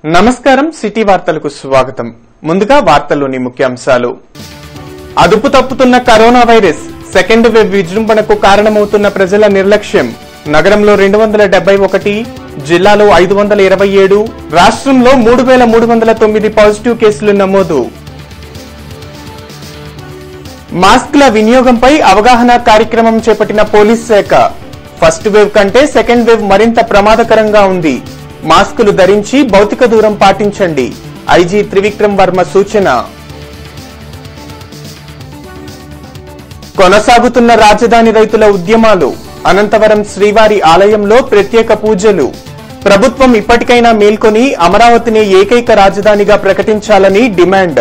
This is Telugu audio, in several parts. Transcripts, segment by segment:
నమస్కారం సిటీ వార్తలకు స్వాగతం ముందుగా వార్తల్లోని ముఖ్యాంశాలు అదుపు తప్పుతున్న కరోనా వైరస్ సెకండ్ వేవ్ విజృంభణకు కారణమవుతున్న ప్రజల నిర్లక్ష్యం నగరంలో రెండు వందల డెబ్బై ఒకటి జిల్లాలో ఐదు వందల ఇరవై ఏడు రాష్ట్రంలో మూడు వేల మూడు వందల తొమ్మిది పాజిటివ్ కేసులు నమోదు మాస్క్ల వినియోగంపై అవగాహన కార్యక్రమం చేపట్టిన పోలీస్ శాఖ ఫస్ట్ వేవ్ కంటే సెకండ్ వేవ్ మరింత ప్రమాదకరంగా ఉంది మాస్కులు ధరించి భౌతిక దూరం పాటించండి ఐజీ త్రివిక్రమ్ వర్మ సూచన కొనసాగుతున్న రాజధాని రైతుల ఉద్యమాలు అనంతవరం శ్రీవారి ఆలయంలో ప్రత్యేక పూజలు ప్రభుత్వం ఇప్పటికైనా మేల్కొని అమరావతిని ఏకైక రాజధానిగా ప్రకటించాలని డిమాండ్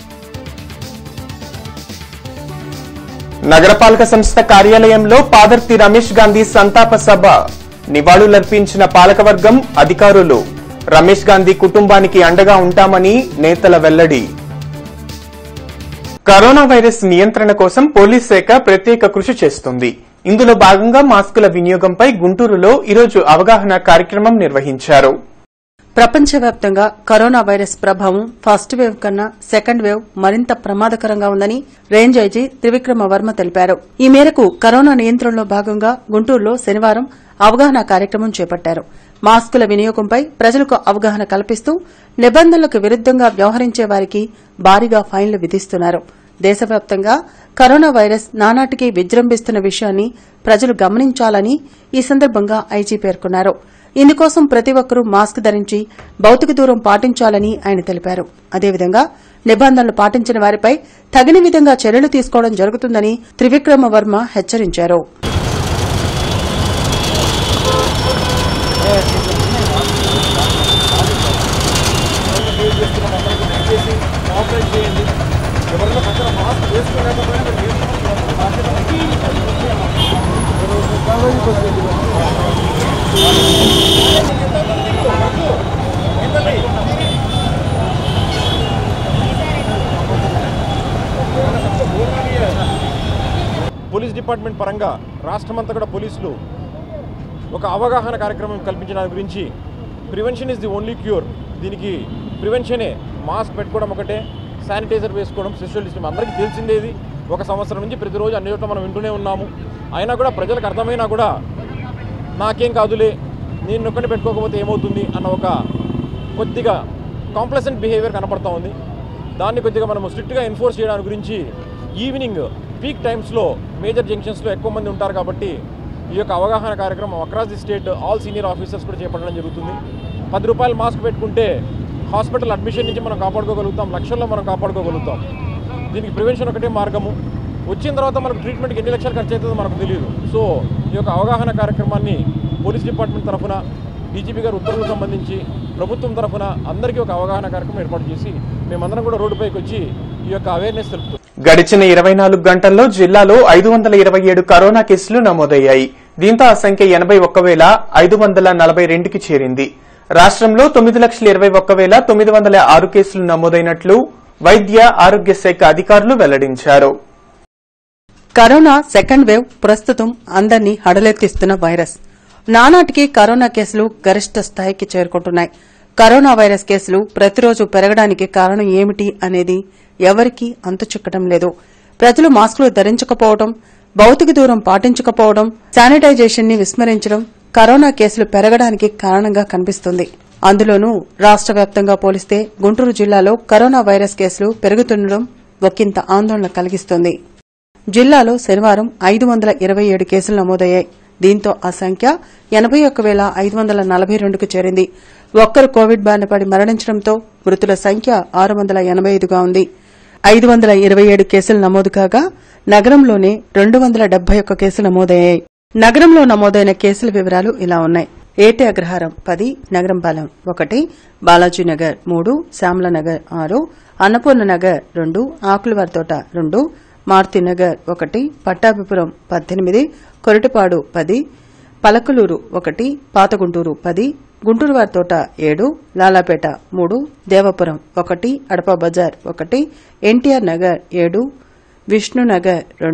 నగరపాలక సంస్థ కార్యాలయంలో పాదర్తి రమేష్ గాంధీ సంతాప సభ నివాళులర్పించిన పాలకవర్గం అధికారులు రమేష్ గాంధీ కుటుంబానికి అండగా ఉంటామని నేతల వెల్లడి కరోనా వైరస్ నియంత్రణ కోసం పోలీస్ శాఖ ప్రత్యేక కృషి చేస్తుంది ఇందులో భాగంగా మాస్కుల వినియోగంపై గుంటూరులో ఈరోజు అవగాహన కార్యక్రమం నిర్వహించారు ప్రపంచవ్యాప్తంగా కరోనా వైరస్ ప్రభావం ఫస్ట్ వేవ్ కన్నా సెకండ్ వేవ్ మరింత ప్రమాదకరంగా ఉందని రేంజ్ ఐజీ త్రివిక్రమ వర్మ తెలిపారు ఈ మేరకు కరోనా నియంత్రణలో భాగంగా గుంటూరులో శనివారం అవగాహన కార్యక్రమం చేపట్టారు మాస్కుల వినియోగంపై ప్రజలకు అవగాహన కల్పిస్తూ నిబంధనలకు విరుద్దంగా వ్యవహరించే వారికి భారీగా ఫైన్లు విధిస్తున్నారు దేశవ్యాప్తంగా కరోనా వైరస్ నానాటికి విజృంభిస్తున్న విషయాన్ని ప్రజలు గమనించాలని ఈ సందర్భంగా ఐజీ పేర్కొన్నారు ఇందుకోసం ప్రతి ఒక్కరూ మాస్క్ ధరించి భౌతిక దూరం పాటించాలని ఆయన తెలిపారు అదేవిధంగా నిబంధనలు పాటించిన వారిపై తగిన విధంగా చర్యలు తీసుకోవడం జరుగుతుందని త్రివిక్రమ వర్మ హెచ్చరించారు పోలీస్ డిపార్ట్మెంట్ పరంగా రాష్ట్రమంతా కూడా పోలీసులు ఒక అవగాహన కార్యక్రమం కల్పించిన దాని గురించి prevention is the only cure దీనికి ప్రివెన్షనే మాస్క్ పెట్టుకోవడం ఒకటే శానిటైజర్ వేసుకోవడం సోషల్ డిస్టెన్స్ అందరికీ తెలిసిందేది ఒక సంవత్సరం నుంచి ప్రతిరోజు అన్ని చోట్ల మనం వింటూనే ఉన్నాము అయినా కూడా ప్రజలకు అర్థమైనా కూడా నాకేం కాదులే నేను ఒక్కటి పెట్టుకోకపోతే ఏమవుతుంది అన్న ఒక కొద్దిగా కాంప్లసెంట్ బిహేవియర్ కనపడతా ఉంది దాన్ని కొద్దిగా మనం స్ట్రిక్ట్గా ఎన్ఫోర్స్ చేయడానికి గురించి ఈవినింగ్ పీక్ టైమ్స్లో మేజర్ జంక్షన్స్లో ఎక్కువ మంది ఉంటారు కాబట్టి ఈ యొక్క అవగాహన కార్యక్రమం across the state all senior officers కూడా చేపట్టడం జరుగుతుంది పది రూపాయలు మాస్క్ పెట్టుకుంటే హాస్పిటల్ అడ్మిషన్ నుంచి మనం కాపాడుకోగలుగుతాం లక్షల్లో మనం కాపాడుకోగలుగుతాం దీనికి ప్రివెన్షన్ ఒకటే మార్గము వచ్చిన తర్వాత మనకు ట్రీట్మెంట్కి ఎన్ని లక్షలు ఖర్చు అవుతుందో మనకు తెలియదు సో ఈ యొక్క అవగాహన కార్యక్రమాన్ని పోలీస్ డిపార్ట్మెంట్ తరఫున డీజీపీ గారు ఉత్తర్వులకు సంబంధించి ప్రభుత్వం తరఫున అందరికీ ఒక అవగాహన కార్యక్రమం ఏర్పాటు చేసి మేమందరం కూడా రోడ్డుపైకి వచ్చి ఈ యొక్క అవేర్నెస్ తెలుపుతాం గడిచిన ఇరవై నాలుగు గంటల్లో జిల్లాలో ఐదు వందల ఇరవై ఏడు కరోనా కేసులు నమోదయ్యాయి దీంతో ఆ సంఖ్య ఎనబై ఒక్క వేల ఐదు వందల నలభై రెండుకి చేరింది రాష్ట్రంలో తొమ్మిది లక్షల ఇరవై ఒక్క వేల తొమ్మిది వందల ఆరు కేసులు నమోదైనట్లు వైద్య ఆరోగ్య శాఖ అధికారులు వెల్లడించారు కరోనా సెకండ్ వేవ్ ప్రస్తుతం అందరినీ హడలెత్తిస్తున్న వైరస్ నానాటికి కరోనా కేసులు గరిష్ట స్థాయికి చేరుకుంటున్నాయి కరోనా వైరస్ కేసులు ప్రతిరోజు పెరగడానికి కారణం ఏమిటి అనేది ఎవరికీ అంతు చిక్కడం లేదు ప్రజలు మాస్కులు ధరించకపోవడం భౌతిక దూరం పాటించకపోవడం శానిటైజేషన్ ని విస్మరించడం కరోనా కేసులు పెరగడానికి కారణంగా కనిపిస్తుంది అందులోనూ రాష్ట్ర వ్యాప్తంగా పోలిస్తే గుంటూరు జిల్లాలో కరోనా వైరస్ కేసులు పెరుగుతుండడం ఒకంత ఆందోళన కలిగిస్తుంది జిల్లాలో శనివారం ఐదు వందల ఇరవై ఏడు కేసులు నమోదయ్యాయి దీంతో ఆ సంఖ్య ఎనబై ఒక్క వేల ఐదు వందల నలభై రెండుకు చేరింది ఒక్కరు కోవిడ్ బారిన పడి మరణించడంతో మృతుల సంఖ్య ఆరు వందల ఎనబై ఐదుగా ఉంది ఐదు వందల ఇరవై ఏడు కేసులు నమోదు కాగా నగరంలోనే రెండు వందల డెబ్బై ఒక్క కేసులు నమోదయ్యాయి నగరంలో నమోదైన కేసుల వివరాలు ఇలా ఉన్నాయి ఏటి అగ్రహారం పది నగరంపాలెం ఒకటి బాలాజీనగర్ మూడు శ్యామలనగర్ ఆరు అన్నపూర్ణ నగర్ రెండు ఆకులవారితోట రెండు మారుతినగర్ ఒకటి పట్టాభిపురం పద్దెనిమిది కొరటిపాడు పది పలకలూరు ఒకటి పాతగుంటూరు పది గుంటూరు వారితోట ఏడు లాలాపేట మూడు దేవపురం ఒకటి అడప బజార్ ఒకటి ఎన్టీఆర్ నగర్ ఏడు విష్ణునగర్ రెండు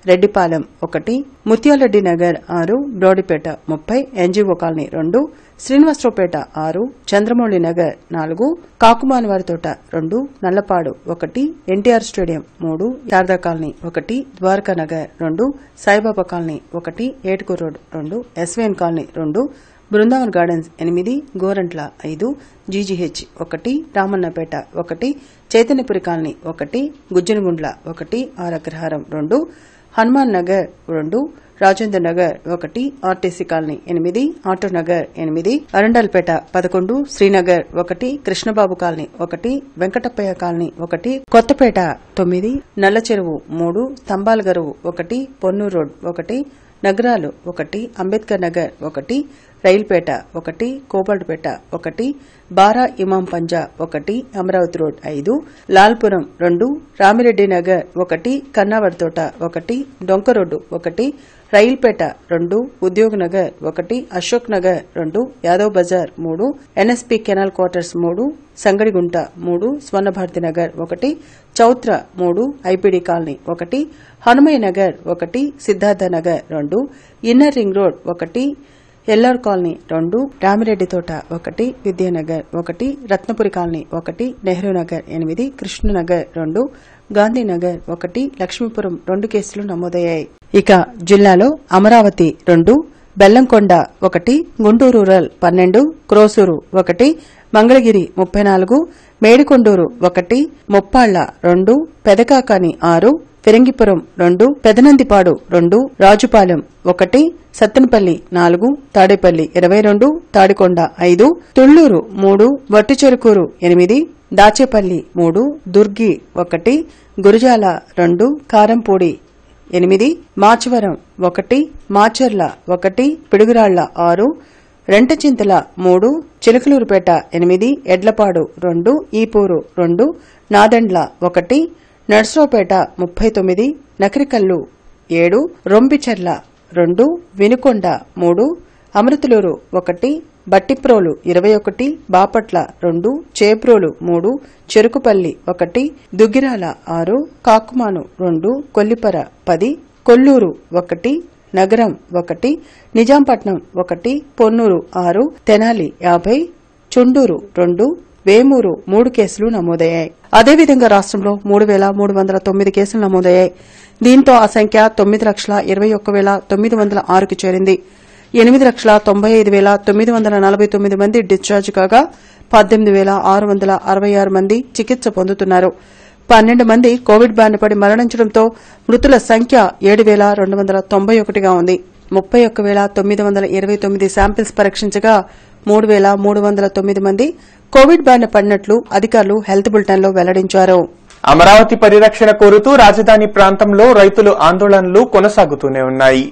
రెడ్డిపాలెం ఒకటి ముత్యాలరెడ్డి నగర్ ఆరు బ్రోడిపేట ముప్పై ఎన్జీఓ కాలనీ రెండు శ్రీనివాసరావుపేట ఆరు చంద్రమౌళి నగర్ నాలుగు కాకుమానవారి తోట రెండు నల్లపాడు ఒకటి ఎన్టీఆర్ స్టేడియం మూడు శారదా కాలనీ ఒకటి ద్వారకా నగర్ రెండు సాయిబాబా కాలనీ ఒకటి ఏటుకూరు రోడ్ రెండు ఎస్వీఎన్ కాలనీ రెండు బృందావన్ గార్డెన్స్ ఎనిమిది గోరంట్ల ఐదు జీజీహెచ్ ఒకటి రామన్నపేట ఒకటి చైతన్యపురి కాలనీ ఒకటి గుజ్జనగుండ్ల ఒకటి ఆర్ అగ్రహారం రెండు హనుమాన్ నగర్ రెండు రాజేంద్ర నగర్ ఒకటి ఆర్టీసీ కాలనీ ఎనిమిది ఆటో నగర్ ఎనిమిది అరండల్పేట పదకొండు శ్రీనగర్ ఒకటి కృష్ణబాబు కాలనీ ఒకటి వెంకటప్పయ్య కాలనీ ఒకటి కొత్తపేట తొమ్మిది నల్ల చెరువు మూడు స్తంభాల గరువు ఒకటి పొన్నూరు రోడ్ ఒకటి నగరాలు ఒకటి అంబేద్కర్ నగర్ ఒకటి రైల్పేట ఒకటి కోబల్ట్పేట ఒకటి బారా ఇమాం పంజా ఒకటి అమరావతి రోడ్ ఐదు లాల్పురం రెండు రామిరెడ్డి నగర్ ఒకటి కన్నావర్ తోట ఒకటి డొంక రోడ్డు ఒకటి రైల్పేట రెండు ఉద్యోగ్ నగర్ ఒకటి అశోక్ నగర్ రెండు యాదవ్ బజార్ మూడు ఎన్ఎస్పీ కెనాల్ క్వార్టర్స్ మూడు సంగడిగుంట మూడు స్వర్ణభారతి నగర్ ఒకటి చౌత్ర మూడు ఐపీడీ కాలనీ ఒకటి హనుమయ్య నగర్ ఒకటి సిద్ధార్థ నగర్ రెండు ఇన్నర్ రింగ్ రోడ్ ఒకటి ఎల్ఆర్ కాలనీ రెండు రామిరెడ్డి తోట ఒకటి విద్యానగర్ ఒకటి రత్నపురి కాలనీ ఒకటి నెహ్రూ నగర్ ఎనిమిది కృష్ణనగర్ రెండు గాంధీనగర్ ఒకటి లక్ష్మీపురం రెండు కేసులు నమోదయ్యాయి ఇక జిల్లాలో అమరావతి రెండు బెల్లంకొండ ఒకటి గుంటూరు రూరల్ పన్నెండు క్రోసూరు ఒకటి మంగళగిరి ముప్పై నాలుగు మేడికొండూరు ఒకటి ముప్పాళ్ల రెండు పెదకాకాని ఆరు ఫిరంగిపురం రెండు పెదనందిపాడు రెండు రాజుపాలెం ఒకటి సత్తెనపల్లి నాలుగు తాడేపల్లి ఇరవై రెండు తాడికొండ ఐదు తుళ్లూరు మూడు వట్టిచెరుకూరు ఎనిమిది దాచేపల్లి మూడు దుర్గి ఒకటి గురజాల రెండు కారంపూడి ఎనిమిది మాచవరం ఒకటి మాచర్ల ఒకటి పిడుగురాళ్ల ఆరు రెంటచింతల మూడు చిలకలూరుపేట ఎనిమిది ఎడ్లపాడు రెండు ఈపూరు రెండు నాదెండ్ల ఒకటి నర్సరావుపేట ముప్పై తొమ్మిది నకరికల్లు ఏడు రొంపిచెర్ల రెండు వినుకొండ మూడు అమృతలూరు ఒకటి బట్టిప్రోలు ఇరవై ఒకటి బాపట్ల రెండు చేప్రోలు మూడు చెరుకుపల్లి ఒకటి దుగ్గిరాల ఆరు కాకుమాను రెండు కొల్లిపర పది కొల్లూరు ఒకటి నగరం ఒకటి నిజాంపట్నం ఒకటి పొన్నూరు ఆరు తెనాలి యాభై చుండూరు రెండు వేమూరు మూడు కేసులు నమోదయ్యాయి అదేవిధంగా రాష్ట్రంలో మూడు వేల మూడు వందల తొమ్మిది కేసులు నమోదయ్యాయి దీంతో ఆ సంఖ్య తొమ్మిది లక్షల ఇరవై ఒక్క వేల తొమ్మిది వందల ఆరుకి చేరింది ఎనిమిది లక్షల తొంభై ఐదు వేల తొమ్మిది వందల నలభై తొమ్మిది మంది డిశ్చార్జ్ కాగా పద్దెనిమిది వేల ఆరు వందల అరవై ఆరు మంది చికిత్స పొందుతున్నారు పన్నెండు మంది కోవిడ్ బారిన పడి మరణించడంతో మృతుల సంఖ్య ఏడు వేల రెండు వందల తొంభై ఒకటిగా ఉంది ముప్పై ఒక్క వేల తొమ్మిది వందల ఇరవై తొమ్మిది శాంపిల్స్ పరీక్షించగా మూడు వేల మూడు వందల తొమ్మిది మంది కోవిడ్ బారిన పడినట్లు అధికారులు హెల్త్ బులెటిన్లో వెల్లడించారు అమరావతి పరిరక్షణ కోరుతూ రాజధాని ప్రాంతంలో రైతులు ఆందోళనలు కొనసాగుతూనే ఉన్నాయి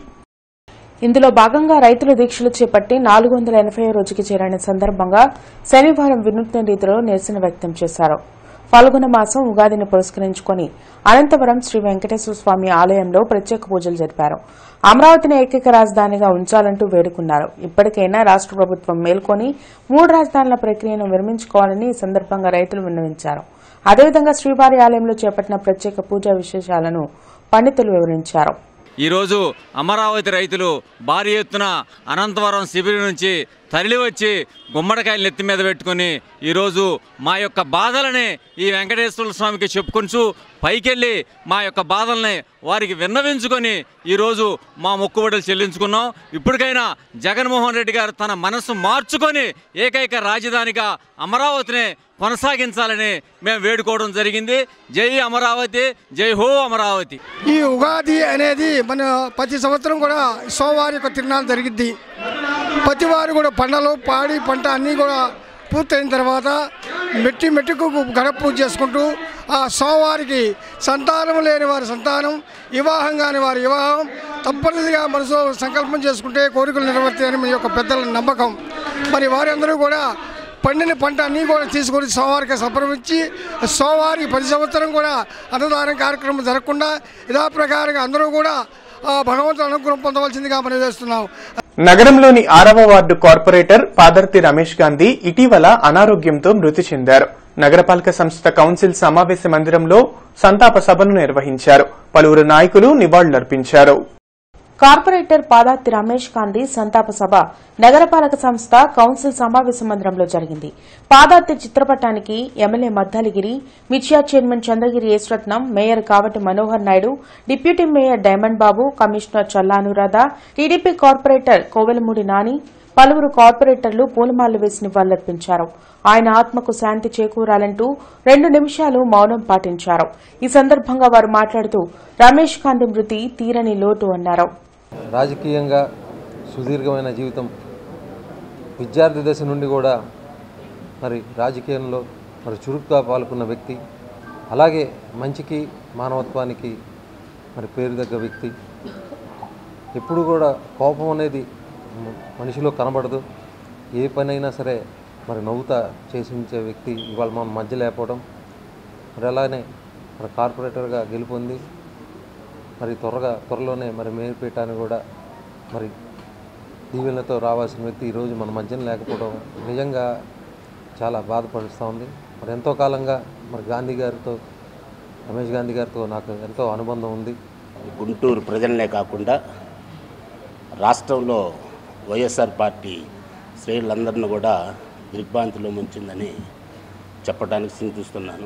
ఇందులో భాగంగా రైతులు దీక్షలు చేపట్టి నాలుగు వందల ఎనభై రోజుకి చేరిన సందర్భంగా శనివారం వినూత్న రీతిలో నిరసన వ్యక్తం చేశారు ఫల్గుణ మాసం ఉగాదిని పురస్కరించుకుని అనంతపురం శ్రీ వెంకటేశ్వర స్వామి ఆలయంలో ప్రత్యేక పూజలు జరిపారు అమరావతిని ఏకైక రాజధానిగా ఉంచాలంటూ వేడుకున్నారు ఇప్పటికైనా రాష్ట్ర ప్రభుత్వం మేల్కొని మూడు రాజధానుల ప్రక్రియను విరమించుకోవాలని ఈ సందర్భంగా రైతులు విన్నవించారు అదేవిధంగా శ్రీవారి ఆలయంలో చేపట్టిన ప్రత్యేక పూజా విశేషాలను పండితులు వివరించారు ఈరోజు అమరావతి రైతులు భారీ ఎత్తున అనంతవరం శిబిరం నుంచి తరలివచ్చి గుమ్మడికాయలు నెత్తి మీద పెట్టుకుని ఈరోజు మా యొక్క బాధలని ఈ వెంకటేశ్వర స్వామికి చెప్పుకొంచు పైకెళ్ళి మా యొక్క బాధల్ని వారికి విన్నవించుకొని ఈరోజు మా మొక్కుబడులు చెల్లించుకున్నాం ఇప్పటికైనా జగన్మోహన్ రెడ్డి గారు తన మనసు మార్చుకొని ఏకైక రాజధానిగా అమరావతిని కొనసాగించాలని మేము వేడుకోవడం జరిగింది జై అమరావతి జై హో అమరావతి ఈ ఉగాది అనేది మన ప్రతి సంవత్సరం కూడా సోమవారి యొక్క తిరునాళ్ళు జరిగిద్ది ప్రతి వారు కూడా పంటలు పాడి పంట అన్నీ కూడా పూర్తయిన తర్వాత మెట్టి మెట్టుకు గడప పూజ చేసుకుంటూ ఆ సోమవారికి సంతానం లేని వారి సంతానం వివాహం కాని వారి వివాహం తప్పనిసరిగా మనసులో సంకల్పం చేసుకుంటే కోరికలు నెరవేర్తాయని మీ యొక్క పెద్దల నమ్మకం మరి వారి అందరూ కూడా పండిన పంట అన్నీ కూడా తీసుకొని సోమవారికి సంప్రమించి సోమవారికి ప్రతి సంవత్సరం కూడా అన్నదానం కార్యక్రమం జరగకుండా యథా ప్రకారంగా అందరూ కూడా ఆ, భగవంతుని అనుగ్రహం పొందవలసిందిగా మనం చేస్తున్నాం నగరంలోని ఆరవ వార్డు కార్పొరేటర్ పాదర్తి రమేష్ గాంధీ ఇటీవల అనారోగ్యంతో మృతి చెందారు నగరపాలక సంస్థ కౌన్సిల్ సమావేశ మందిరంలో సంతాప సభను నిర్వహించారు పలువురు నాయకులు నివాళులర్పించారు కార్పొరేటర్ పాదాతి రమేష్ గాంధీ సంతాప సభ నగరపాలక సంస్థ కౌన్సిల్ సమావేశ మందిరంలో జరిగింది పాదాతి చిత్రపటానికి ఎమ్మెల్యే మద్దాలిగిరి మిర్చియా chairman Chandragiri Yesuratnam mayor Kavati Manohar Naidu deputy mayor diamond Babu commissioner Challa Anuradha TDP corporator Kovelamudi Nani పలువురు కార్పొరేటర్లు పూలమాలలు వేసి నివాళులర్పించారు ఆయన ఆత్మకు శాంతి చేకూరాలంటూ రెండు నిమిషాలు మౌనం పాటించారు ఈ సందర్భంగా వారు మాట్లాడుతూ రమేష్ గాంధీ మృతి తీరని లోటు అన్నారు రాజకీయంగా సుదీర్ఘమైన జీవితం విద్యార్థి దశ నుండి కూడా మరి రాజకీయంలో మరి చురుగ్గా పాల్గొన్న వ్యక్తి అలాగే మంచికి మానవత్వానికి మరి పేరు దగ్గ వ్యక్తి ఎప్పుడు కూడా కోపం అనేది మ- మనిషిలో కనబడదు ఏ పనైనా సరే మరి నవ్వుతా చేసి ఉంచే వ్యక్తి ఇవాళ మన మధ్య లేకపోవడం మరి అలానే మరి కార్పొరేటర్గా గెలుపొంది మరి త్వరగా త్వరలోనే మరి మేయర్పీఠాన్ని కూడా మరి దీవెనలతో రావాల్సిన వ్యక్తి ఈరోజు మన మధ్యన లేకపోవడం నిజంగా చాలా బాధపడుస్తూ ఉంది మరి ఎంతో కాలంగా మరి గాంధీ గారితో రమేష్ గాంధీ గారితో నాకు ఎంతో అనుబంధం ఉంది గుంటూరు ప్రజలనే కాకుండా రాష్ట్రంలో వైఎస్ఆర్ పార్టీ శ్రేణులందరిని కూడా దిగ్భ్రాంతిలో ముంచిందని చెప్పడానికి చింతిస్తున్నాను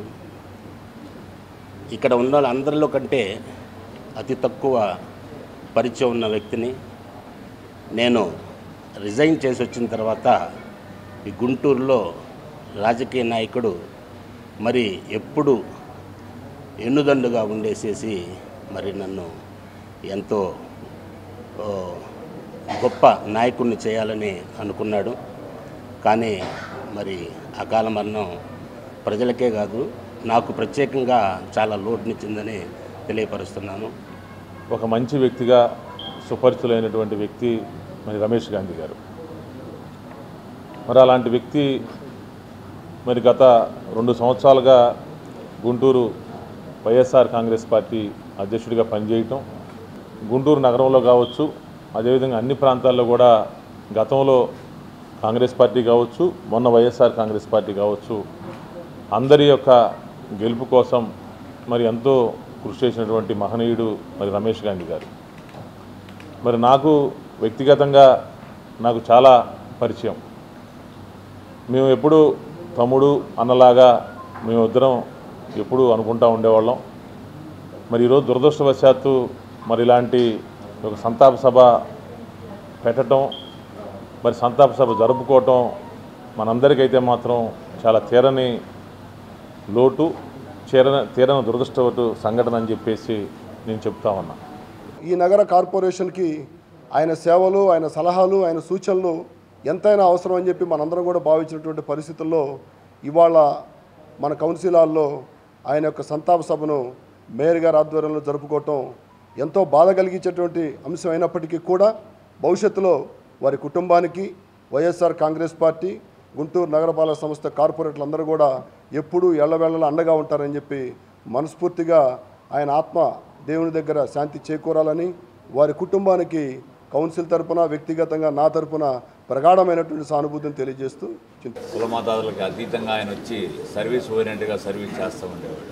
ఇక్కడ ఉన్న వాళ్ళందరిలో కంటే అతి తక్కువ పరిచయం ఉన్న వ్యక్తిని నేను రిజైన్ చేసి వచ్చిన తర్వాత ఈ గుంటూరులో రాజకీయ నాయకుడు మరి ఎప్పుడు ఎన్నుదండుగా ఉండేసేసి మరి నన్ను ఎంతో ఓ, గొప్ప నాయకుడిని చేయాలని అనుకున్నాడు కానీ మరి అకాల మరణం ప్రజలకే కాదు నాకు ప్రత్యేకంగా చాలా లోటునిచ్చిందని తెలియపరుస్తున్నాను ఒక మంచి వ్యక్తిగా సుపరిచితులైనటువంటి వ్యక్తి మరి రమేష్ గాంధీ గారు మరి అలాంటి వ్యక్తి మరి గత రెండు సంవత్సరాలుగా గుంటూరు వైఎస్ఆర్ కాంగ్రెస్ పార్టీ అధ్యక్షుడిగా పనిచేయటం గుంటూరు నగరంలో కావచ్చు అదేవిధంగా అన్ని ప్రాంతాల్లో కూడా గతంలో కాంగ్రెస్ పార్టీ కావచ్చు మొన్న వైఎస్ఆర్ కాంగ్రెస్ పార్టీ కావచ్చు అందరి యొక్క గెలుపు కోసం మరి ఎంతో కృషి చేసినటువంటి మహనీయుడు మరి రమేష్ గాంధీ గారు మరి నాకు వ్యక్తిగతంగా నాకు చాలా పరిచయం మేము ఎప్పుడు తమ్ముడు అన్నలాగా మేమిద్దరం ఎప్పుడు అనుకుంటా ఉండేవాళ్ళం మరి ఈరోజు దురదృష్టవశాత్తు మరి ఇలాంటి ఒక సంతాప సభ పెట్టడం మరి సంతాప సభ జరుపుకోవటం మనందరికైతే మాత్రం చాలా తీరని లోటు తీరని తీరని దురదృష్టవటు సంఘటన అని చెప్పేసి నేను చెప్తా ఉన్నా ఈ నగర కార్పొరేషన్కి ఆయన సేవలు ఆయన సలహాలు ఆయన సూచనలు ఎంతైనా అవసరం అని చెప్పి మనందరం కూడా భావించినటువంటి పరిస్థితుల్లో ఇవాళ మన కౌన్సిల్ హాల్లో ఆయన యొక్క సంతాప సభను మేయర్ గారి ఆధ్వర్యంలో జరుపుకోవటం ఎంతో బాధ కలిగించేటువంటి అంశం అయినప్పటికీ కూడా భవిష్యత్తులో వారి కుటుంబానికి వైఎస్ఆర్ కాంగ్రెస్ పార్టీ గుంటూరు నగరపాలక సంస్థ కార్పొరేటర్లు అందరూ కూడా ఎప్పుడూ ఎల్లవేళలా అండగా ఉంటారని చెప్పి మనస్ఫూర్తిగా ఆయన ఆత్మ దేవుని దగ్గర శాంతి చేకూరాలని వారి కుటుంబానికి కౌన్సిల్ తరపున వ్యక్తిగతంగా నా తరపున ప్రగాఢమైనటువంటి సానుభూతిని తెలియజేస్తూ చింత కులమతాదులకు అతీతంగా ఆయన వచ్చి సర్వీస్ ఓరియంటెడ్గా సర్వీస్ చేస్తూ ఉండేవాడు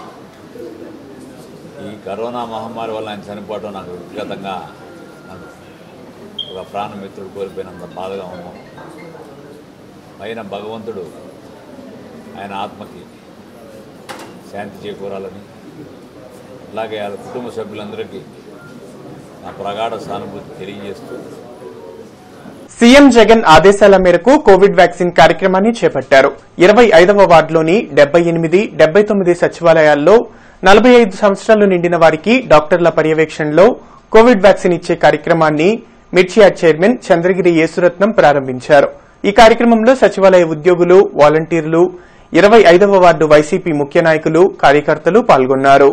ఈ కరోనా మహమ్మారి వల్ల ఆయన చనిపోవడం నాకు వ్యక్తిగతంగా నాకు ఒక ప్రాణమిత్రుడు కోల్పోయినంత బాధగా ఉన్నాం పైన భగవంతుడు ఆయన ఆత్మకి శాంతి చేకూరాలని అలాగే వాళ్ళ కుటుంబ సభ్యులందరికీ నా ప్రగాఢ సానుభూతి తెలియజేస్తూ సీఎం జగన్ ఆదేశాల మేరకు కోవిడ్ వ్యాక్సిన్ కార్యక్రమాన్ని చేపట్టారు ఇరవై ఐదవ వార్డులోని డెబ్బై ఎనిమిది డెబ్బై తొమ్మిది సచివాలయాల్లో నలభై ఐదు సంవత్సరాలు నిండిన వారికి డాక్టర్ల పర్యవేక్షణలో కోవిడ్ వ్యాక్సిన్ ఇచ్చే కార్యక్రమాన్ని మిర్చియా చైర్మన్ చంద్రగిరి యేసురత్నం ప్రారంభించారు ఈ కార్యక్రమంలో సచివాలయ ఉద్యోగులు వాలంటీర్లు ఇరవై ఐదవ వార్డు వైసీపీ ముఖ్య నాయకులు కార్యకర్తలు పాల్గొన్నారు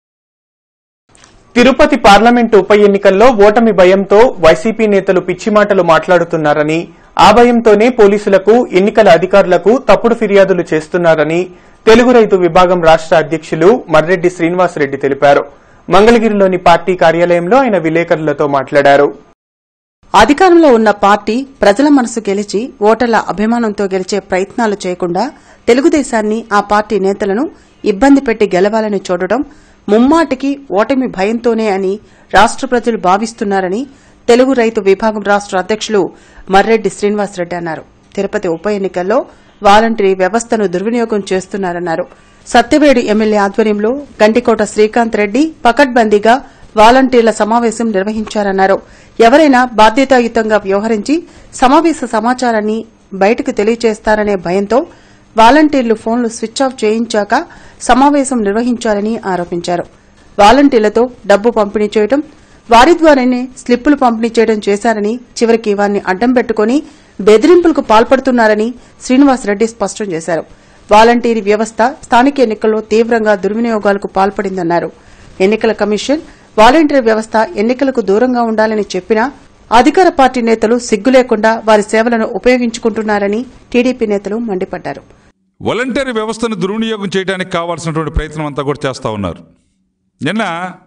తిరుపతి పార్లమెంటు ఉప ఎన్నికల్లో ఓటమి భయంతో వైసీపీ నేతలు పిచ్చి మాటలు మాట్లాడుతున్నారని ఆ భయంతోనే పోలీసులకు ఎన్నికల అధికారులకు తప్పుడు ఫిర్యాదులు చేస్తున్నారని తెలుగు రైతు విభాగం రాష్ట అధ్యక్షులు మర్రెడ్డి శ్రీనివాసరెడ్డి తెలిపారు మంగళగిరిలోని పార్టీ కార్యాలయంలో ఆయన విలేకరులతో మాట్లాడారు అధికారంలో ఉన్న పార్టీ ప్రజల మనసు గెలిచి ఓటర్ల అభిమానంతో గెలిచే ప్రయత్నాలు చేయకుండా తెలుగుదేశాన్ని ఆ పార్టీ నేతలను ఇబ్బంది పెట్టి గెలవాలని చూడటం ముమ్మాటికి ఓటమి భయంతోనే అని రాష్ట ప్రజలు భావిస్తున్నారని తెలుగు రైతు విభాగం రాష్ట అధ్యకులు మర్రెడ్డి శ్రీనివాసరెడ్డి అన్నారు తిరుపతి ఉప ఎన్నికల్లో వాలంటరీ వ్యవస్థను దుర్వినియోగం చేస్తున్నారన్నారు సత్యవేడు ఎమ్మెల్యే ఆధ్వర్యంలో గంటికోట శ్రీకాంత్ రెడ్డి పకడ్బందీగా వాలంటీర్ల సమావేశం నిర్వహించారన్నారు ఎవరైనా బాధ్యతాయుతంగా వ్యవహరించి సమావేశ సమాచారాన్ని బయటకు తెలియజేస్తారనే భయంతో వాలంటీర్లు ఫోన్లు స్విచ్ ఆఫ్ చేయించాక సమావేశం నిర్వహించారని ఆరోపించారు వాలంటీర్లతో డబ్బు పంపిణీ చేయడం వారి ద్వారానే స్లిప్పులు పంపిణీ చేయడం చేశారని చివరికి వారిని అడ్డం పెట్టుకుని బెదిరింపులకు పాల్పడుతున్నారని శ్రీనివాసరెడ్డి స్పష్టం చేశారు వాలంటీర్ వ్యవస్థ స్థానిక ఎన్నికల్లో తీవ్రంగా దుర్వినియోగాలకు పాల్పడిందన్నారు ఎన్నికల కమిషన్ వాలంటీర్ వ్యవస్థ ఎన్నికలకు దూరంగా ఉండాలని చెప్పినా అధికార పార్టీ నేతలు సిగ్గు లేకుండా వారి సేవలను ఉపయోగించుకుంటున్నారని టీడీపీ నేతలు మండిపడ్డారు వాలంటరీ వ్యవస్థను దుర్వినియోగం చేయడానికి కావాల్సినటువంటి ప్రయత్నం అంతా కూడా చేస్తూ ఉన్నారు నిన్న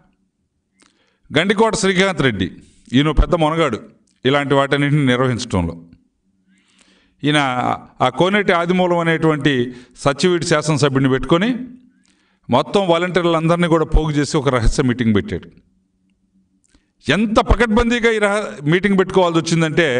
గండికోట శ్రీకాంత్ రెడ్డి ఈయన పెద్ద మొనగాడు ఇలాంటి వాటన్నింటిని నిర్వహించడంలో ఈయన ఆ కోనేటి ఆదిమూలం అనేటువంటి సచివీడి శాసనసభ్యుడిని పెట్టుకొని మొత్తం వాలంటీర్లందరినీ కూడా పోగు చేసి ఒక రహస్య మీటింగ్ పెట్టాడు ఎంత పకడ్బందీగా ఈ రహ మీటింగ్ పెట్టుకోవాల్సి వచ్చిందంటే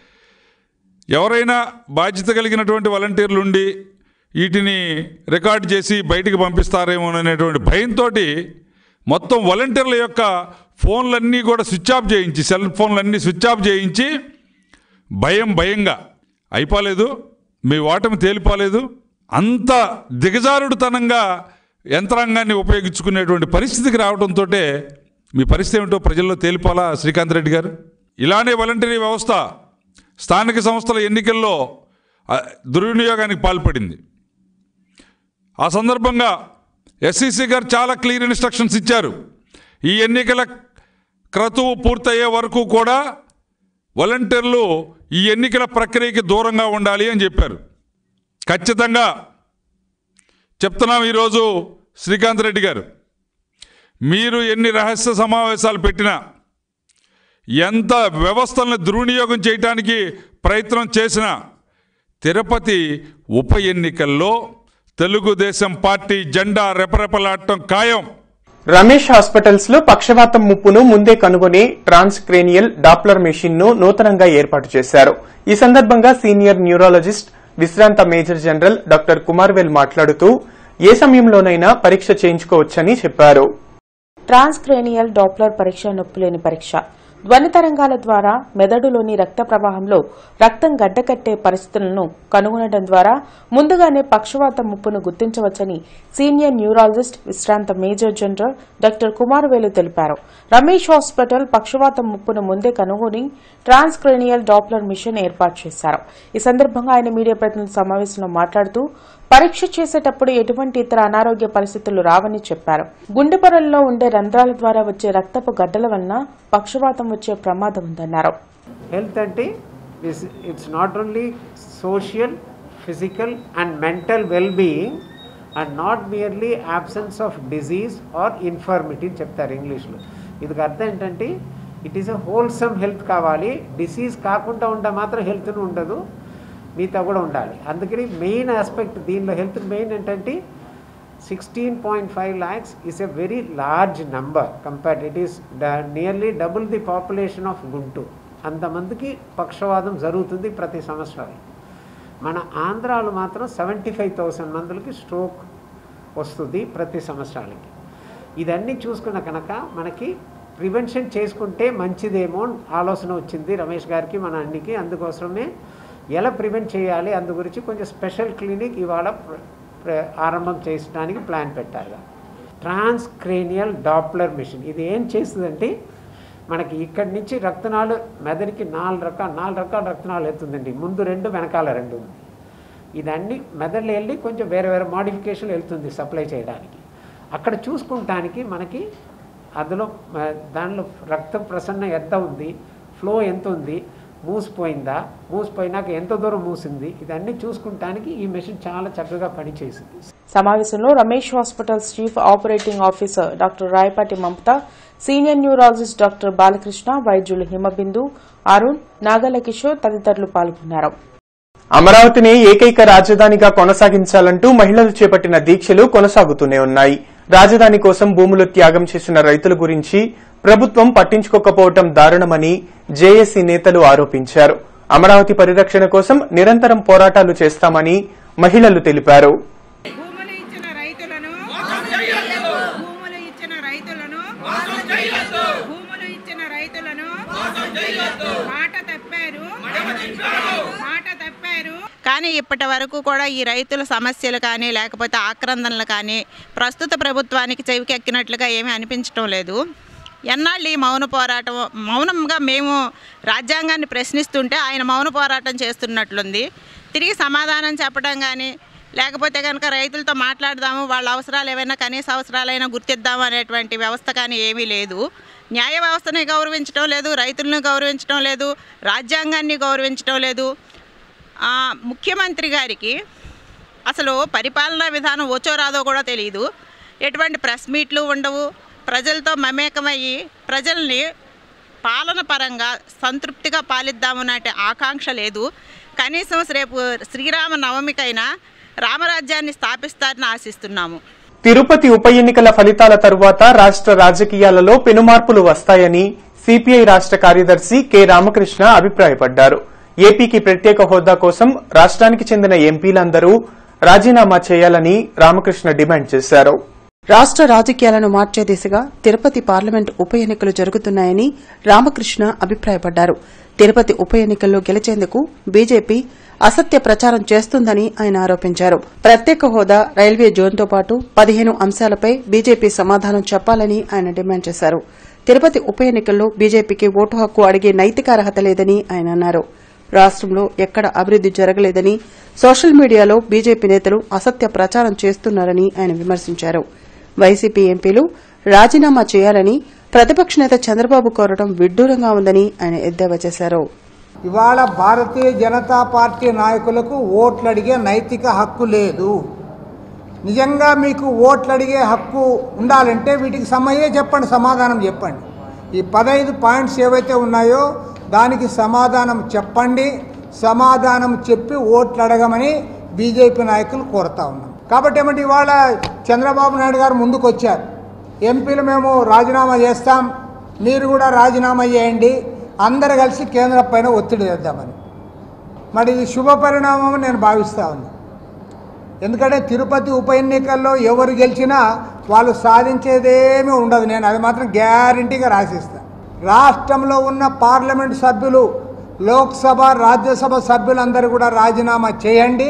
ఎవరైనా బాధ్యత కలిగినటువంటి వాలంటీర్లు ఉండి వీటిని రికార్డ్ చేసి బయటికి పంపిస్తారేమో అనేటువంటి భయంతో మొత్తం వాలంటీర్ల యొక్క ఫోన్లన్నీ కూడా స్విచ్ ఆఫ్ చేయించి సెల్ ఫోన్లన్నీ స్విచ్ ఆఫ్ చేయించి భయం భయంగా అయిపోలేదు మీ ఓటమి తేలిపోలేదు అంత దిగజారుడుతనంగా యంత్రాంగాన్ని ఉపయోగించుకునేటువంటి పరిస్థితికి రావడంతో మీ పరిస్థితి ఏమిటో ప్రజల్లో తేలిపోలా శ్రీకాంత్ రెడ్డి గారు ఇలానే వాలంటరీ వ్యవస్థ స్థానిక సంస్థల ఎన్నికల్లో ఆ, దుర్వినియోగానికి పాల్పడింది ఆ సందర్భంగా ఎస్సీసీ గారు చాలా క్లియర్ ఇన్స్ట్రక్షన్స్ ఇచ్చారు ఈ ఎన్నికల క్రతువు పూర్తయ్యే వరకు కూడా వాలంటీర్లు ఈ ఎన్నికల ప్రక్రియకి దూరంగా ఉండాలి అని చెప్పారు ఖచ్చితంగా చెప్తున్నాం ఈరోజు శ్రీకాంత్ రెడ్డి గారు మీరు ఎన్ని రహస్య సమావేశాలు పెట్టినా ఎంత వ్యవస్థలను దుర్వినియోగం చేయడానికి ప్రయత్నం చేసినా తిరుపతి ఉప ఎన్నికల్లో తెలుగుదేశం పార్టీ జెండా రెపరెపలాడటం ఖాయం రమేష్ హాస్పిటల్స్ లో పక్షవాతం ముప్పును ముందే కనుగొనే ట్రాన్స్క్రేనియల్ డాప్లర్ మెషిన్ ను నూతనంగా ఏర్పాటు చేశారు ఈ సందర్భంగా సీనియర్ న్యూరాలజిస్ట్ విశ్రాంత మేజర్ జనరల్ డాక్టర్ కుమార్వెల్ మాట్లాడుతూ ఏ సమయంలోనైనా పరీక్ష చేయించుకోవచ్చని చెప్పారు ట్రాన్స్క్రేనియల్ డాప్లర్ పరీక్ష నొప్పిలేని పరీక్ష ధ్వని తరంగాల ద్వారా మెదడులోని రక్త ప్రవాహంలో రక్తం గడ్డకట్టే పరిస్థితులను కనుగొనడం ద్వారా ముందుగానే పక్షవాత ముప్పును గుర్తించవచ్చని సీనియర్ న్యూరాలజిస్ట్ విశ్రాంత మేజర్ జనరల్ డాక్టర్ కుమారవేలు తెలిపారు రమేష్ హాస్పిటల్ పక్షవాతం ముప్పును ముందే కనుగొని ట్రాన్స్క్రేనియల్ డాప్లర్ మిషన్ ఏర్పాటు చేశారు ఈ సందర్భంగా ఆయన మీడియా ప్రతినిధి సమావేశంలో మాట్లాడుతూ పరీక్ష చేసేటప్పుడు ఎటువంటి ఇతర అనారోగ్య పరిస్థితులు రావని చెప్పారు గుండె పొరల్లో ఉండే రంధ్రాల ద్వారా వచ్చే రక్తపు గడ్డల వలన పక్షవాతం వచ్చే ప్రమాదం ఉందన్నారు హెల్త్ అంటే it's not only social physical and mental well being and not merely absence of disease or infirmity అని చెప్తారు ఇంగ్లీష్లో ఇది అర్థం ఏంటంటే it is a wholesome health కావాలి డిసీజ్ కాకుండా ఉంటే మాత్రం హెల్త్ ఉండదు మిగతా కూడా ఉండాలి అందుకని మెయిన్ ఆస్పెక్ట్ దీనిలో హెల్త్ మెయిన్ ఏంటంటే sixteen point five lakhs is a very large number compared it is nearly double the population of Guntur అంతమందికి పక్షవాదం జరుగుతుంది ప్రతి సంవత్సరం మన ఆంధ్రాలో మాత్రం సెవెంటీ ఫైవ్ థౌసండ్ మందికి స్ట్రోక్ వస్తుంది ప్రతి సంవత్సరానికి ఇదన్నీ చూసుకున్న కనుక మనకి ప్రివెన్షన్ చేసుకుంటే మంచిదేమో అని ఆలోచన వచ్చింది రమేష్ గారికి మన అన్నికి అందుకోసమే ఎలా ప్రివెంట్ చేయాలి అందు గురించి కొంచెం స్పెషల్ క్లినిక్ ఇవాళ ప్ర- ప్ర- ఆరంభం చేయడానికి ప్లాన్ పెట్టారు ట్రాన్స్ క్రేనియల్ డాప్లర్ మిషన్ ఇది ఏం చేస్తుందంటే మనకి ఇక్కడి నుంచి రక్తనాళాలు మెదడుకి నాలుగు రకాల నాలుగు రకాల రక్తనాళాలు వెళ్తుందండి ముందు రెండు వెనకాల రెండు ఉంది ఇదన్నీ మెదడులో వెళ్ళి కొంచెం వేరే వేరే మోడిఫికేషన్ వెళ్తుంది సప్లై చేయడానికి అక్కడ చూసుకుంటానికి మనకి అందులో మ- దానిలో రక్త ప్రసరణ ఎంత ఉంది ఫ్లో ఎంత ఉంది మూసిపోయిందా మూసిపోయినాక ఎంత దూరం మూసింది ఇదన్నీ చూసుకుంటానికి ఈ మెషిన్ చాలా చక్కగా పనిచేసింది సమావేశంలో Ramesh hospitals chief operating officer doctor Rayapati Mamata senior neurologist doctor Balakrishna వైద్యులు హిమబిందు అరుణ్ నాగల కిషోర్ తదితరులు పాల్గొన్నారు అమరావతిని ఏకైక రాజధానిగా కొనసాగించాలంటూ మహిళలు చేపట్టిన దీక్షలు కొనసాగుతూనే ఉన్నాయి రాజధాని కోసం భూములు త్యాగం చేసిన రైతుల గురించి ప్రభుత్వం పట్టించుకోకపోవటం దారుణమని జేఏసీ నేతలు ఆరోపించారు అమరావతి పరిరక్షణ కోసం నిరంతరం పోరాటాలు చేస్తామని మహిళలు తెలిపారు భూములు ఇచ్చిన రైతులను భూములు ఇచ్చిన రైతులను భూములు ఇచ్చిన రైతులను మాట తప్పారు మాట తప్పారు కానీ ఇప్పటి వరకు కూడా ఈ రైతుల సమస్యలు కానీ లేకపోతే ఆక్రందనలు కానీ ప్రస్తుత ప్రభుత్వానికి చెవికెక్కినట్లుగా ఏమీ అనిపించడం లేదు ఎన్నాళ్ళు ఈ మౌన పోరాటం మౌనంగా మేము రాజ్యాంగాన్ని ప్రశ్నిస్తుంటే ఆయన మౌన పోరాటం చేస్తున్నట్లుంది తిరిగి సమాధానం చెప్పడం కానీ లేకపోతే కనుక రైతులతో మాట్లాడదాము వాళ్ళ అవసరాలు ఏవైనా కనీస అవసరాలైనా గుర్తిద్దాము అనేటువంటి వ్యవస్థ కానీ ఏమీ లేదు న్యాయ వ్యవస్థని గౌరవించడం లేదు రైతులను గౌరవించడం లేదు రాజ్యాంగాన్ని గౌరవించడం లేదు ఆ, ముఖ్యమంత్రి గారికి అసలు పరిపాలనా విధానం వచ్చో రాదో కూడా తెలియదు ఎటువంటి ప్రెస్ మీట్లు ఉండవు ప్రజలతో మమేకమయ్యి ప్రజల్ని పాలన పరంగా సంతృప్తిగా పాలిద్దాము నాటి ఆకాంక్ష లేదు కనీసం రేపు శ్రీరామ నవమికైనా రామరాజ్యాన్ని స్థాపిస్తారని ఆశిస్తున్నాము తిరుపతి ఉప ఎన్నికల ఫలితాల తరువాత రాష్ట్ర రాజకీయాలలో పెనుమార్పులు వస్తాయని సిపిఐ రాష్ట్ర కార్యదర్శి కె రామకృష్ణ అభిప్రాయపడ్డారు ఏపీకి ప్రత్యేక హోదా కోసం రాష్ట్రానికి చెందిన ఎంపీలందరూ రాజీనామా చేయాలని రామకృష్ణ డిమాండ్ చేశారు రాష్ట్ర రాజకీయాలను మార్చే దిశగా తిరుపతి పార్లమెంట్ ఉప ఎన్నికలు జరుగుతున్నాయని రామకృష్ణ అభిప్రాయపడ్డారు తిరుపతి ఉప ఎన్నికల్లో గెలిచేందుకు బీజేపీ అసత్య ప్రచారం చేస్తుందని ఆయన ఆరోపించారు ప్రత్యేక హోదా రైల్వే జోన్తో పాటు పదిహేను అంశాలపై బీజేపీ సమాధానం చెప్పాలని ఆయన డిమాండ్ చేశారు తిరుపతి ఉప ఎన్నికల్లో బీజేపీకి ఓటు హక్కు అడిగే నైతిక అర్హత లేదని ఆయన అన్నారు రాష్ట్రంలో ఎక్కడ అభివృద్ది జరగలేదని సోషల్ మీడియాలో బీజేపీ నేతలు అసత్య ప్రచారం చేస్తున్నారని ఆయన విమర్శించారు వైసీపీ ఎంపీలు రాజీనామా చేయాలని ప్రతిపక్ష నేత చంద్రబాబు కోరడం విడ్డూరంగా ఉందని ఆయన ఎద్దేవా చేశారు ఇవాళ భారతీయ జనతా పార్టీ నాయకులకు ఓట్లు అడిగే నైతిక హక్కు లేదు నిజంగా మీకు ఓట్లు అడిగే హక్కు ఉండాలంటే వీటికి సమయే చెప్పండి సమాధానం చెప్పండి ఈ పదహైదు పాయింట్స్ ఏవైతే ఉన్నాయో దానికి సమాధానం చెప్పండి సమాధానం చెప్పి ఓట్లు అడగమని బీజేపీ నాయకులు కోరుతా ఉన్నాం కాబట్టి ఏమంటే ఇవాళ చంద్రబాబు నాయుడు గారు ముందుకు వచ్చారు ఎంపీలు మేము రాజీనామా చేస్తాం మీరు కూడా రాజీనామా చేయండి అందరు కలిసి కేంద్రం పైన ఒత్తిడి చేద్దామని మరి ఇది శుభ పరిణామం అని నేను భావిస్తా ఉన్నాను ఎందుకంటే తిరుపతి ఉప ఎన్నికల్లో ఎవరు గెలిచినా వాళ్ళు సాధించేదేమీ ఉండదు నేను అది మాత్రం గ్యారంటీగా రాసిస్తాను రాష్ట్రంలో ఉన్న పార్లమెంట్ సభ్యులు లోక్సభ రాజ్యసభ సభ్యులందరూ కూడా రాజీనామా చేయండి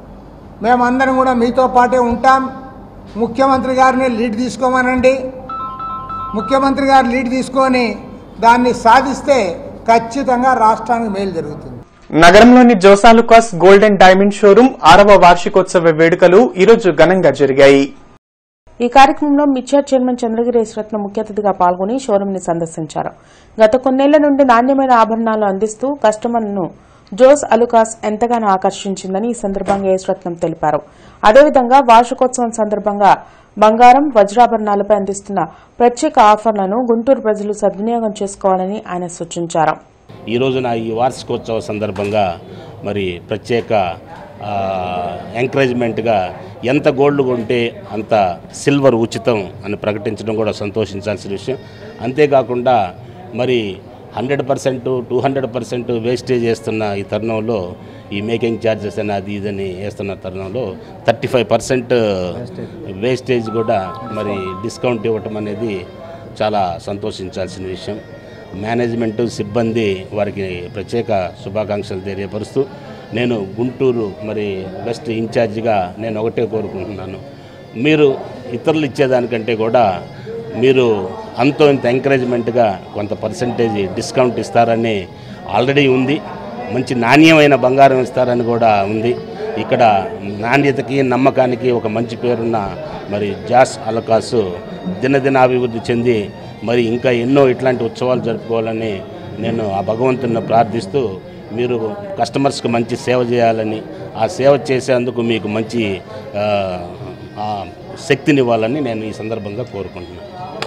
మేమందరం కూడా మీతో పాటే ఉంటాం ముఖ్యమంత్రి గారిని లీడ్ తీసుకోమనండి ముఖ్యమంత్రి గారు లీడ్ తీసుకొని దాన్ని సాధిస్తే ఖచ్చితంగా రాష్ట్రానికి మేలు జరుగుతుంది నగరంలోని Jos Alukkas gold and diamond showroom ఆరవ వార్షికోత్సవ వేడుకలు ఈరోజు ఘనంగా జరిగాయి ఈ కార్యక్రమంలో మిర్చర్ చైర్మన్ చంద్రగిరి రత్న ముఖ్య అతిథిగా పాల్గొని షోరూంని సందర్శించారు గత కొన్నేళ్ల నుండి నాణ్యమైన ఆభరణాలు అందిస్తూ కస్టమర్లను జోస్ అలుకాస్ ఎంతగానో ఆకర్షించిందని ఈ సందర్భంగా యేసురత్నం తెలిపారు అదేవిధంగా వార్షికోత్సవం సందర్భంగా బంగారం వజ్రాభరణాలపై అందిస్తున్న ప్రత్యేక ఆఫర్లను గుంటూరు ప్రజలు సద్వినియోగం చేసుకోవాలని ఆయన సూచించారు ఈ రోజున ఈ వార్షికోత్సవ సందర్భంగా మరి ప్రత్యేక ఆ, ఎంకరేజ్మెంట్గా ఎంత గోల్డ్ కొంటే అంత సిల్వర్ ఉచితం అని ప్రకటించడం కూడా సంతోషించాల్సిన విషయం అంతేకాకుండా మరి hundred percent two hundred percent wastage చేస్తున్న ఈ తరుణంలో ఈ మేకింగ్ ఛార్జెస్ అని అది ఇదని వేస్తున్న తరుణంలో థర్టీ ఫైవ్ పర్సెంట్ వేస్టేజ్ కూడా మరి డిస్కౌంట్ ఇవ్వటం అనేది చాలా సంతోషించాల్సిన విషయం మేనేజ్మెంట్ సిబ్బంది వారికి ప్రత్యేక శుభాకాంక్షలు తెలియపరుస్తూ నేను గుంటూరు మరి బెస్ట్ ఇన్ఛార్జిగా నేను ఒకటే కోరుకుంటున్నాను మీరు ఇతరులు ఇచ్చేదానికంటే కూడా మీరు అంతో ఇంత ఎంకరేజ్మెంట్గా కొంత పర్సంటేజ్ డిస్కౌంట్ ఇస్తారని ఆల్రెడీ ఉంది మంచి నాణ్యమైన బంగారం ఇస్తారని కూడా ఉంది ఇక్కడ నాణ్యతకి నమ్మకానికి ఒక మంచి పేరున్న మరి జాస్ అలకాసు దినదిన అభివృద్ధి చెంది మరి ఇంకా ఎన్నో ఇట్లాంటి ఉత్సవాలు జరుపుకోవాలని నేను ఆ భగవంతుని ప్రార్థిస్తూ మీరు కస్టమర్స్కి మంచి సేవ చేయాలని ఆ సేవ చేసేందుకు మీకు మంచి ఆ, ఆ శక్తినివ్వాలని నేను ఈ సందర్భంగా కోరుకుంటున్నాను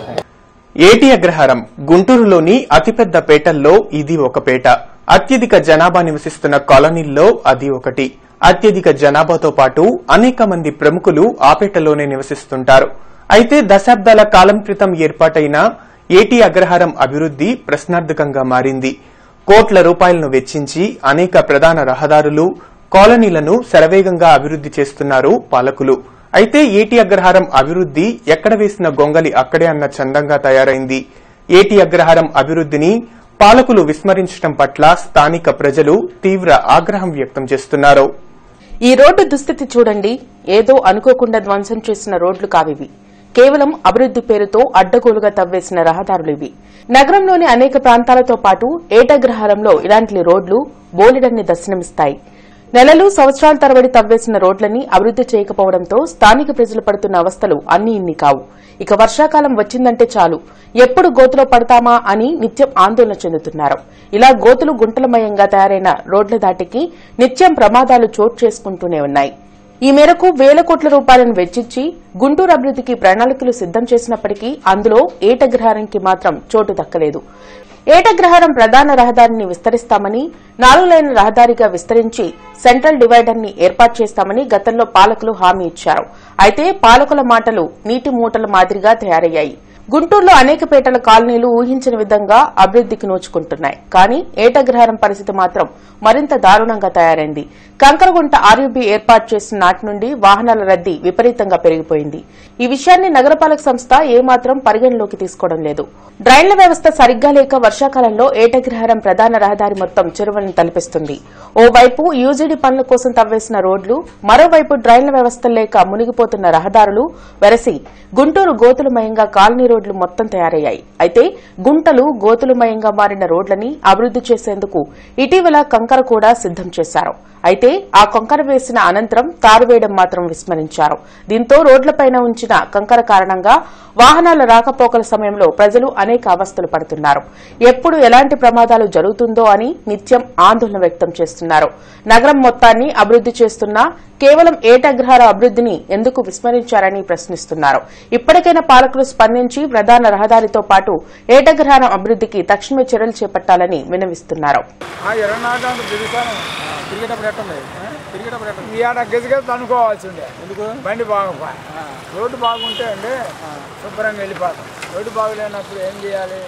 ఏటి అగ్రహారం గుంటూరులోని అతిపెద్ద పేటల్లో ఇది ఒక పేట అత్యధిక జనాభా నివసిస్తున్న కాలనీల్లో అది ఒకటి అత్యధిక జనాభాతో పాటు అనేక మంది ప్రముఖులు ఆ పేటలోనే నివసిస్తుంటారు అయితే దశాబ్దాల కాలం క్రితం ఏర్పాటైన ఏటి అగ్రహారం అభివృద్ది ప్రశ్నార్థకంగా మారింది కోట్ల రూపాయలను వెచ్చించి అనేక ప్రధాన రహదారులు కాలనీలను శరవేగంగా అభివృద్ది చేస్తున్నారు పాలకులు అయితే ఏటి అగ్రహారం అభివృద్ది ఎక్కడ వేసిన గొంగలి అక్కడే అన్న చందంగా తయారైంది ఏటి అగ్రహారం అభివృద్దిని పాలకులు విస్మరించడం పట్ల స్థానిక ప్రజలు తీవ్ర ఆగ్రహం వ్యక్తం చేస్తున్నారు ఈ రోడ్డు దుస్థితి చూడండి ఏదో అనుకోకుండా ధ్వంసం చేసిన రోడ్లు కావివి కేవలం అభివృద్ది పేరుతో అడ్డగోలుగా తవ్వేసిన రహదారులు ఇవి నగరంలోని అనేక ప్రాంతాలతో పాటు ఏటగ్రహారంలో ఇలాంటి రోడ్లు బోలెడన్ని దర్శనమిస్తాయి నెలలు సంవత్సరాల తరబడి తవ్వేసిన రోడ్లని అభివృద్ది చేయకపోవడంతో స్థానిక ప్రజలు పడుతున్న అవస్థలు అన్ని ఇన్ని కావు ఇక వర్షాకాలం వచ్చిందంటే చాలు ఎప్పుడు గోతులో పడతామా అని నిత్యం ఆందోళన చెందుతున్నారు ఇలా గోతులు గుంటలమయంగా తయారైన రోడ్ల దాటికి నిత్యం ప్రమాదాలు చోటు చేసుకుంటూనే ఉన్నాయి ఈ మేరకు వేల కోట్ల రూపాయలను వెచ్చించి గుంటూరు అభివృద్దికి ప్రణాళికలు సిద్దం చేసినప్పటికీ అందులో ఏటగ్రహారంకి మాత్రం చోటు దక్కలేదు ఏటగ్రహారం ప్రధాన రహదారిని విస్తరిస్తామని నాలుగు లైన్ల రహదారిగా విస్తరించి సెంట్రల్ డివైడర్ ని ఏర్పాటు చేస్తామని గతంలో పాలకులు హామీ ఇచ్చారు అయితే పాలకుల మాటలు నీటి మూటల మాదిరిగా తయారయ్యాయి గుంటూరులో అనేక పేటల కాలనీలు ఊహించని విధంగా అభివృద్దికి నోచుకుంటున్నాయి కానీ ఏటగ్రహారం పరిస్థితి మాత్రం మరింత దారుణంగా తయారైంది కంకరగుంట ఆర్యూబీ ఏర్పాటు చేసిన నాటి నుండి వాహనాల రద్దీ విపరీతంగా పెరిగిపోయింది ఈ విషయాన్ని నగరపాలక సంస్థ ఏమాత్రం పరిగణలోకి తీసుకోవడం లేదు డ్రైన్ల వ్యవస్థ సరిగ్గా లేక వర్షాకాలంలో ఏటగ్రహారం ప్రధాన రహదారి మొత్తం చెరువులను తలపిస్తుంది ఓవైపు యూజీడీ పనుల కోసం తవ్వేసిన రోడ్లు మరోవైపు డ్రైన్ల వ్యవస్థ లేక మునిగిపోతున్న రహదారులు వెరసి గుంటూరు గోతులమయంగా కాలనీ రోడ్లు మొత్తం తయారయ్యాయి అయితే గుంటలు గోతులమయంగా మారిన రోడ్లని అభివృద్ది చేసేందుకు ఇటీవల కంకర కూడా సిద్దం చేశారు అయితే ఆ కంకర వేసిన అనంతరం తారు వేయడం మాత్రం విస్మరించారు దీంతో రోడ్లపైన ఉంచిన కంకర కారణంగా వాహనాల రాకపోకల సమయంలో ప్రజలు అనేక అవస్థలు పడుతున్నారు ఎప్పుడు ఎలాంటి ప్రమాదాలు జరుగుతుందో అని నిత్యం ఆందోళన వ్యక్తం చేస్తున్నారు నగరం మొత్తాన్ని అభివృద్ది చేస్తున్నా కేవలం ఏటగ్రహార అభివృద్దిని ఎందుకు విస్మరించారని ప్రశ్నిస్తున్నారు ఇప్పటికైనా పాలకులు స్పందించి ప్రధాన రహదారితో పాటు ఏటగ్రహారం అభివృద్దికి తక్షణమే చర్యలు చేపట్టాలని వినవిస్తున్నారు ఆ ఇరవై నాలుగు గంటలు తిరుగుతాను తిరిగేటప్పుడు ఎట్టుంది తిరిగేటప్పుడు ఎట్టుంది ఈ ఆడ గజగజ అనుకోవాల్సిందే ఎందుకు బండి బాగుపా రోడ్డు బాగుంటే అండి శుభ్రంగా వెళ్ళిపోతాం రోడ్డు బాగలేనప్పుడు ఏం చేయాలి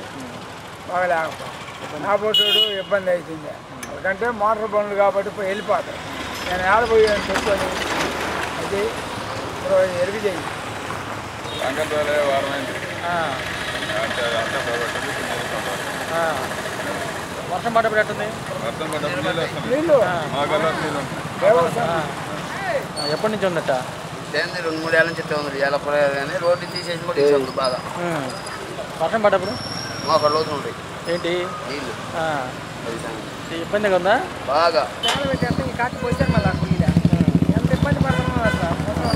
బాగలేకపో నా పోటుడు ఇబ్బంది అవుతుంది ఎందుకంటే మోటార్ బండ్లు కాబట్టి పోయి వెళ్ళిపోతాయి నేను ఏడపోయాను పెట్టుకొని అది ఇరవై ఎరుగు చేయి ఆ. ఆ. వర్షం పడ్డప్పుడు ఎట్టుంది నీళ్ళు ఆ, ఎప్పటి నుంచి ఉందట ఏంది రెండు మూడు ఏళ్ళ నుంచి ఇట్లా ఉంది ఎలా పడలేదు కానీ రోడ్డు తీసేసి కూడా తీసేది బాగా ఉం. వర్షం పడ్డప్పుడు మోకాళ్ళు లోతులు ఉంటాయి ఏంటి నీళ్ళు ఆ. అది సంగతి. ఇబ్బందిగా ఉందా బాగా ఎంత ఇబ్బంది పడుతున్నాం అసలు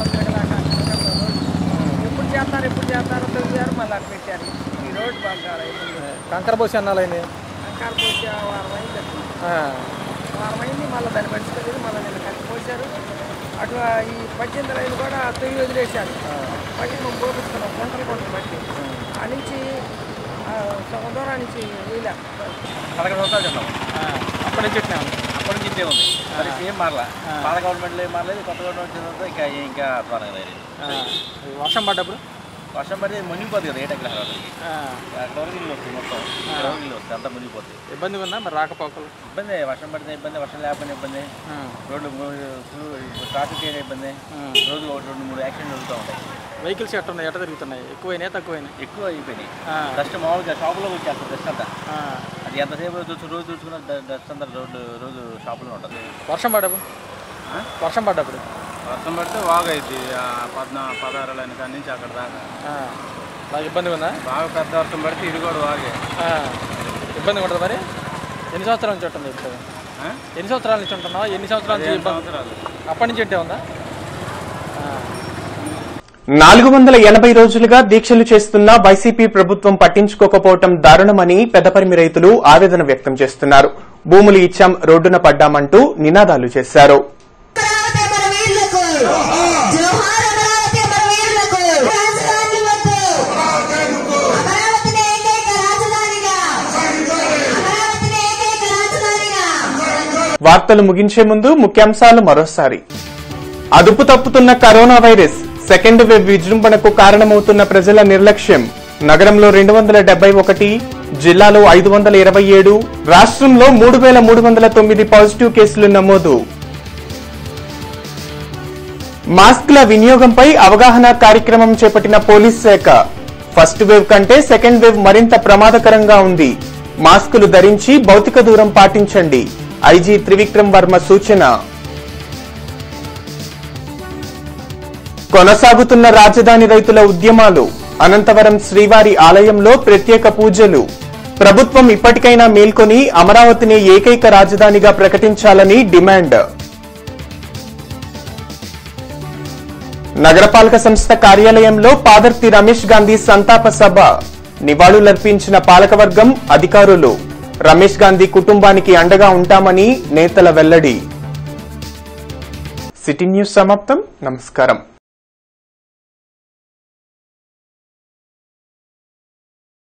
ఎప్పుడు చేస్తారు ఎప్పుడు చేస్తారు తొలిచారు మళ్ళీ అటు పెట్టారు ఈ రోడ్డు బాగా కంకర పోసి అన్నాలైంది కంకర పోసి వారం అయింది వారం అయింది మళ్ళీ దాన్ని మర్చిపోలేదు మళ్ళీ నేను కట్టి పోసారు అటు ఈ పద్దెనిమిది రైలు కూడా తొయ్యి వదిలేశారు మట్టి మేము పోపించుకున్నాం గుంటలు కొంత మట్టి ఆ నుంచి ఆ, సగం దూరం నుంచి వీలే పదకొండు సంవత్సరాలు చెప్పాం అప్పటి నుంచి ఇట్లా అప్పటి నుంచి ఇదే ఉంది మరి ఏం మారలా పాత గవర్నమెంట్లో ఏం మారలేదు కొత్త గవర్నమెంట్ వచ్చిన తర్వాత ఇంకా ఇంకా త్వరగా లేదు వర్షం పడ్డప్పుడు వర్షం పడితే మునిగిపోతుంది కదా ఏటకి అక్కడ వరకు ఇల్లు వస్తుంది మొత్తం ఇక్కడ వరకు ఇల్లు వస్తుంది అంతా మునిగిపోతుంది ఇబ్బందిగా ఉందా మరి రాకపోకలు ఇబ్బంది వర్షం పడితే ఇబ్బంది వర్షం లేకపోయినా ఇబ్బంది రోడ్లు ట్రాఫిక్ అయినా ఇబ్బంది రోజు ఒకటి రెండు మూడు యాక్సిడెంట్ జరుగుతూ ఉంటాయి వెహికల్స్ ఎట్ట ఉన్నాయి ఎట్ట తిరుగుతున్నాయి ఎక్కువైనాయి తక్కువైనాయి ఎక్కువ అయిపోయినాయి డస్ట్ మామూలుగా షాపులో వచ్చేస్తుంది డస్ట్ అంతా అది ఎంతసేపు చూసు రోజు చూసుకున్న డస్ట్ అంతా రోడ్డు రోజు షాపులో ఉంటుంది వర్షం పడ్డప్పుడు వర్షం పడ్డప్పుడు వర్షం పడితే వాగైద్ది పద్నా పదహారు లైన్ కాడి నుంచి అక్కడ దాకా బాగా ఇబ్బందిగా ఉందా బాగా పెద్ద వర్షం పడితే ఇది కూడా వాగే ఆ, ఇబ్బందిగా ఉంటుంది మరి ఎన్ని సంవత్సరాల నుంచి ఉంటుంది ఇప్పుడు ఎన్ని సంవత్సరాల నుంచి ఉంటున్నావు ఎన్ని సంవత్సరాల నుంచి పదిహేను ఇబ్బంది సంవత్సరాలు. అప్పటి నుంచి ఉంటే ఉందా నాలుగు వందల ఎనభై రోజులుగా దీక్షలు చేస్తున్న వైసీపీ ప్రభుత్వం పట్టించుకోకపోవటం దారుణమని పెదపరిమి రైతులు ఆవేదన వ్యక్తం చేస్తున్నారు భూములు ఇచ్చాం రోడ్డున పడ్డామంటూ నినాదాలు చేశారు వార్తలు ముగించే ముందు ముఖ్యాంశాలు మరోసారి అదుపు తప్పుతున్న కరోనా వైరస్ సెకండ్ వేవ్ విజృంభణకు కారణమవుతున్న ప్రజల నిర్లక్ష్యం నగరంలో రెండు వందల డెబ్బై ఒకటి జిల్లాలో ఐదు వందల ఇరవై ఏడు రాష్ట్రంలో మూడు వేల మూడు వందల తొమ్మిది పాజిటివ్ కేసులు నమోదు మాస్క్ల వినియోగంపై అవగాహన కార్యక్రమం చేపట్టిన పోలీస్ శాఖ ఫస్ట్ వేవ్ కంటే సెకండ్ వేవ్ మరింత ప్రమాదకరంగా ఉంది మాస్కులు ధరించి భౌతిక దూరం పాటించండి ఐజీ త్రివిక్రమ్ వర్మ సూచన కొనసాగుతున్న రాజధాని రైతుల ఉద్యమాలు అనంతవరం శ్రీవారి ఆలయంలో ప్రత్యేక పూజలు ప్రభుత్వం ఇప్పటికైనా మేల్కొని అమరావతిని ఏకైక రాజధానిగా ప్రకటించాలని డిమాండ్ నగరపాలక సంస్థ కార్యాలయంలో పాదర్తి రమేష్ గాంధీ సంతాప సభ నివాళులర్పించిన పాలకవర్గం అధికారులు రమేష్ గాంధీ కుటుంబానికి అండగా ఉంటామని నేతల వెల్లడి సిటీ న్యూస్ సమాప్తం నమస్కారం